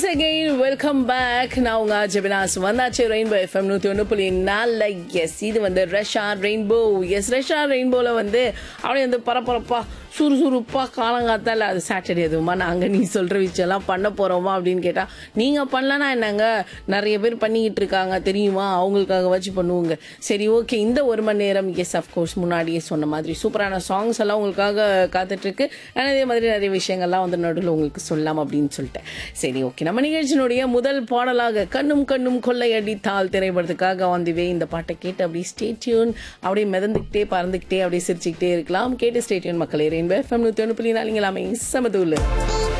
once again welcome back நான் உங்க ஜெபினாஸ் வந்தாச்சு ரெயின்போ எஃப்எம் நூற்றி ஒன்று புள்ளி நாலு எஸ் இது வந்து ரஷ்யா ரெயின்போ எஸ் ரஷ்யா ரெயின்போவில் வந்து அப்படியே வந்து பரபரப்பா சுறுசுறுப்பா காலங்காத்தால அது சாட்டர்டே எதுவுமா நாங்கள் நீ சொல்கிற விஷயம்லாம் பண்ண போகிறோமா அப்படின்னு கேட்டால் நீங்கள் பண்ணலன்னா என்னங்க நிறைய பேர் பண்ணிக்கிட்டு இருக்காங்க தெரியுமா அவங்களுக்காக வச்சு பண்ணுவோங்க சரி ஓகே இந்த ஒரு மணி நேரம் எஸ் அஃப்கோர்ஸ் முன்னாடியே சொன்ன மாதிரி சூப்பரான சாங்ஸ் எல்லாம் உங்களுக்காக காத்துட்ருக்கு ஆனால் இதே மாதிரி நிறைய விஷயங்கள்லாம் வந்து நடுவில் உங்களுக்கு சொல்லலாம் அப்படின்னு சொல்லிட்டேன் சரி ஓகே நம்ம நிகழ்ச்சியினுடைய முதல் பாடலாக கண்ணும் கண்ணும் கொள்ளையடித்தால் திரைப்படத்துக்காக வந்துவே இந்த பாட்டை கேட்டு அப்படியே ஸ்டேட்யூன் அப்படியே மிதந்துக்கிட்டே பறந்துக்கிட்டே அப்படியே சிரிச்சுக்கிட்டே இருக்கலாம் கேட்டு ஸ்டேட்யூன் மக்களே ரெயின்போ எஃப்எம் நூற்றி ஒன்று புள்ளி நாலுங்களாமே சமதூள்